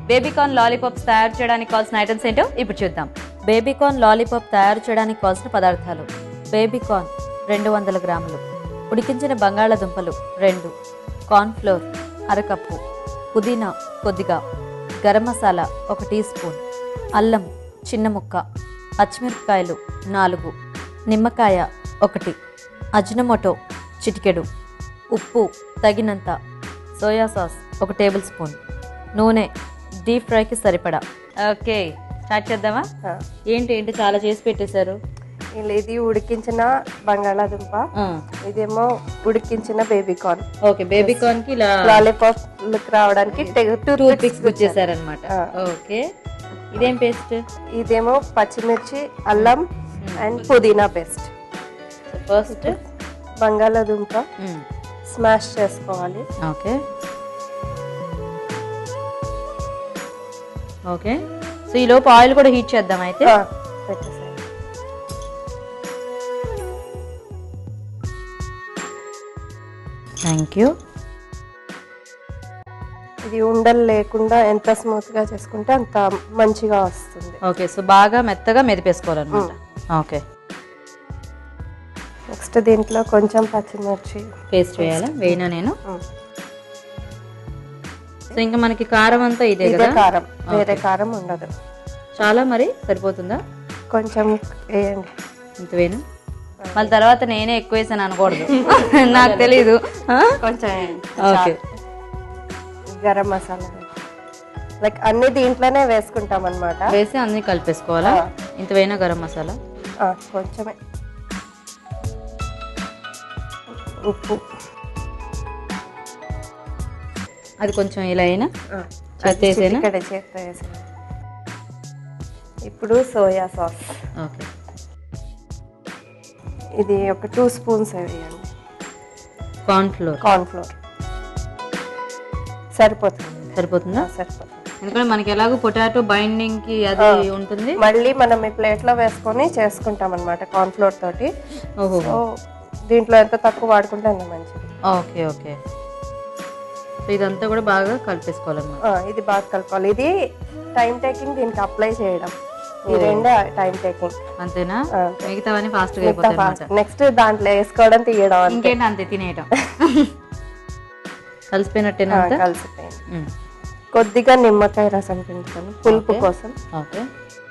Baby corn lollipops తయారు చేయడానికి కావాల్సిన ఐటమ్స్ ఏంటో ఇప్పుడు చూద్దాం బేబీకార్న్ లాలీపాప్ తయారు చేయడానికి కావాల్సిన పదార్థాలు బేబీకార్న్ రెండు వందల గ్రాములు ఉడికించిన బంగాళాదుంపలు రెండు కార్న్ఫ్లోర్ అరకప్పు పుదీనా కొద్దిగా గరం మసాలా ఒక టీ స్పూన్ అల్లం చిన్న ముక్క పచ్చిమిరపకాయలు నాలుగు నిమ్మకాయ ఒకటి అజినమోటో చిటికెడు ఉప్పు తగినంత సోయా సాస్ ఒక టేబుల్ స్పూన్ నూనె డీప్ ఫ్రైకి సరిపడా ఓకే స్టార్ట్ చేద్దామా ఆ, ఏంటి ఏంటి చాలా చేసి పెట్టేశారు ఇలా ఇది ఉడికించిన బంగాళాదుంప ఇదేమో ఉడికించిన baby corn okay baby corn కి ఇలా లాలీపాప్ లుక్ రావడానికి టూత్ పిక్స్ గుచ్చేసారనమాట ఓకే ఇదేం పేస్ట్ ఇదేమో పచ్చిమిర్చి అల్లం అండ్ పుదీనా పేస్ట్ ఫస్ట్ బంగాళాదుంప స్మాష్ చేసుకోవాలి ఓకే ఓకే సో ఈ లోపు ఆయిల్ కూడా హీట్ చేద్దాం అయితే ఆ, పెట్టేసేయండి థ్యాంక్ యూ ఇది ఉండలు లేకుండా ఎంత స్మూత్ గా చేసుకుంటే అంత మంచిగా వస్తుంది ఓకే సో బాగా మెత్తగా మెదిపేసుకోవాలన్నమాట ఓకే నెక్స్ట్ దీంట్లో కొంచెం పచ్చిమిర్చి పేస్ట్ వేయాలా వేయనా నేను ఉమ్. సో ఇంకా మనకి కారం అంతా ఇదే ఇదే కదా కారం వేరే కారం ఉండదు చాలా మరి సరిపోతుందా కొంచెం వేయండి ఇంత వేను మళ్ళీ తర్వాత నేనే ఎక్కువ వేసాను అనకూడదు నాకు తెలీదు ఆ? కొంచెం వేయండి. ఓకే గరం మసాలా లైక్ అన్ని దీంట్లోనే వేసుకుంటాం అనమాట వేసి అన్ని కలిపేసుకోవాలా ఇంత వేనా గరం మసాలా కొంచెమే ఉప్పు అది కొంచెం ఇలా అయినా ఆ, చేత్తో వేసేనా ఇక్కడ చేత్తో వేసేయండి. ఇప్పుడు సోయా సాస్ ఓకే ఇది ఒక టూ స్పూన్స్ వేయండి కార్న్ ఫ్లోర్ కార్న్ ఫ్లోర్ సరిపోతుంది సరిపోతుందా ఆ, సరిపోతుంది ఎందుకంటే మనకి ఎలాగో పొటాటో బైండింగ్ కి అది ఉంటుంది మళ్ళీ మనం ఈ ప్లేట్లో వేసుకొని చేసుకుంటాం అనమాట కార్న్ ఫ్లోర్ తోటి ఓహో సో దీంట్లో ఎంత తక్కువ వాడుకుంటే అంత మంచిది ఓకే ఓకే సో ఇదంతా కూడా బాగా కలిపేసుకోవాలన్నమాట ఆ, ఇది బాగా కలపాలి ఇది టైం టేకింగ్ దీనికి అప్లై చేయడం ఈ రెండే టైం టేకింగ్ అంతేనా ఆ. మిగతావన్నీ ఫాస్ట్ గా అయిపోతాయి అన్నమాట నెక్స్ట్ దాంట్లో వేసుకోవడం తీయడం అంతే ఇంకేంటి అంతే తినేయటం కలిసిపోయినట్టేనా ఆ, అంతా కలిసిపోయింది ఉమ్. కొద్దిగా నిమ్మకాయ రసం పిండుతాను పులుపు కోసం ఓకే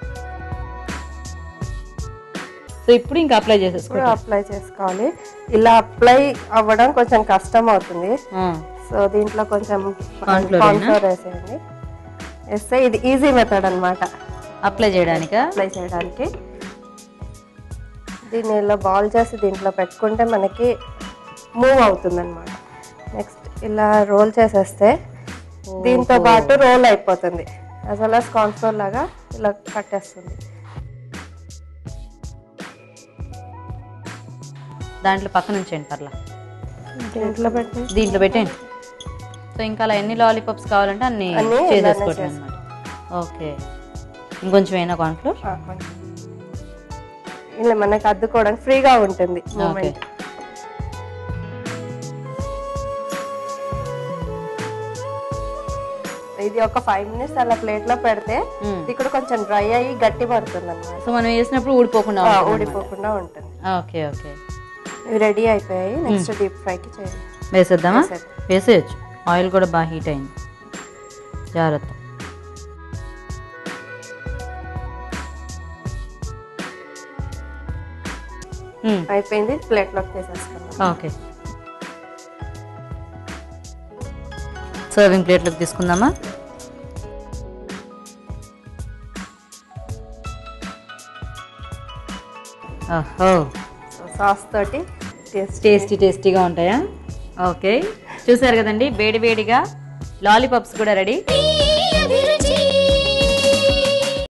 సో ఇప్పుడు ఇంకా అప్లై చేసేసుకో ఇప్పుడు అప్లై చేసుకోవాలి ఇలా అప్లై అవ్వడం కొంచెం కష్టం అవుతుంది ఆ, సో దీంట్లో కొంచెం Corn flour కార్న్ ఫ్లోర్ వేసేయండి వేస్తే ఇది ఈజీ మెథడ్ అన్నమాట అప్లై చేయడానికా అప్లై చేయడానికి దీన్ని ఇలా బాల్ చేసి దీంట్లో పెట్టుకుంటే మనకి మూవ్ అవుతుంది అనమాట నెక్స్ట్ ఇలా రోల్ చేసేస్తే దీంతో పాటు రోల్ అయిపోతుంది యాజ్ వెల్ as కార్న్ఫ్లోర్ లాగా ఇలా కట్టేస్తుంది దాంట్లో పక్కన ఉంచండి పర్లా దీంట్లో పెట్టి దీంట్లో పెట్టండి సో ఇంకా అలా ఎన్ని లాలీపాప్స్ కావాలంటే అన్ని అన్నీ చేసేసుకోవటం ఇలానే అనమాట ఓకే ఇంకొంచెం అయినా కార్న్ఫ్లోర్ ఆ, కొంచెం. ఇలా మనకి అద్దుకోవడానికి ఫ్రీగా ఉంటుంది ఓకే మూమెంట్ ఇది ఒక ఫైవ్ మినిట్స్ అలా ప్లేట్ లో పెడితే మ్మ్. ఇది కూడా కొంచెం డ్రై అయ్యి గట్టి పడుతుంది అనమాట సో మనం వేసినప్పుడు ఊడిపోకుండా ఉంటుంది ఊడిపోకుండా ఉంటుంది ఓకే ఓకే ఇవి రెడీ అయిపోయాయి నెక్స్ట్ డీప్ ఫ్రైకి చేయాలి వేసేద్దామా వేసేద్దాం. వేసేయచ్చు ఆయిల్ కూడా బాగా హీట్ అయింది జాగ్రత్త మ్మ్. అయిపోయింది ప్లేట్ లోకి తీసేసుకున్నాం ఓకే సర్వింగ్ ప్లేట్లోకి తీసుకుందామా ఓహో సో సాస్ తోటి టేస్ట్ టేస్టీ టేస్టీగా ఉంటాయా ఓకే చూసారు కదండి వేడి వేడిగా లాలీపాప్స్ కూడా రెడీ